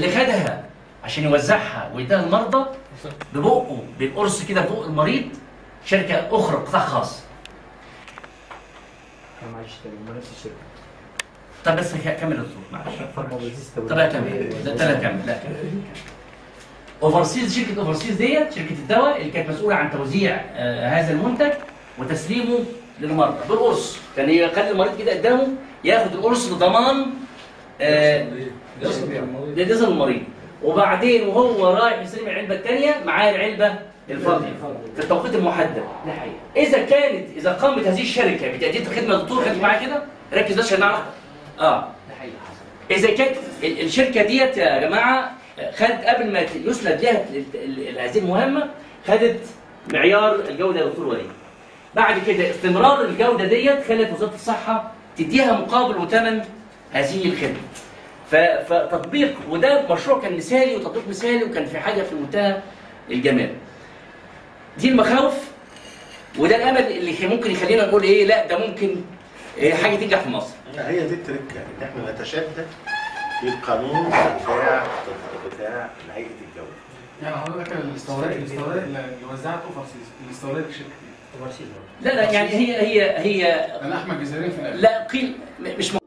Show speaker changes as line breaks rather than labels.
اللي خدها عشان يوزعها ويديها المرضى ببقه بالقرص كده ببق المريض شركه اخرى قطاع خاص
معلش تاني هم نفس الشركه
طب بس ك- كمل الدكتور معلش
فارمابيزيس
طب لا كمل لا لا كمل لا كمل اوفرسيز شركه اوفرسيز ديت شركه الدواء اللي كانت مسؤوله عن توزيع آه هذا المنتج وتسليمه للمرضى بالقرص كان يخلي المريض كده قدامه ياخد القرص لضمان آه لجسم المريض وبعدين وهو رايح يستلم العلبه الثانيه معاه العلبه الفاضيه في التوقيت المحدد اذا كانت اذا قامت هذه الشركه بتاديه الخدمه دكتور خليك معايا كده ركز بس عشان نعرف اه اذا كانت ال- الشركه ديت يا جماعه خدت قبل ما يسند لها ال- ال- هذه المهمه خدت معيار الجوده يا دكتور وليد بعد كده استمرار الجوده ديت خلت وزاره الصحه تديها مقابل وثمن هذه الخدمه ف- فتطبيق وده مشروع كان مثالي وتطبيق مثالي وكان في حاجه في منتهى الجمال دي المخاوف وده الامل اللي كان ممكن يخلينا نقول ايه لا ده ممكن إيه حاجه تنجح في مصر
لا، هي دي التركه ان احنا نتشدد في القانون بتاع بتاع هيئه الجوده
يعني حضرتك الاستوراد الاستوراد اللي وزعت اوفر سيز الاستوراد الشركه دي
اوفرسيز
لا لا يعني هي هي هي
انا احمد جزائري في الاخر
لا قيل م- مش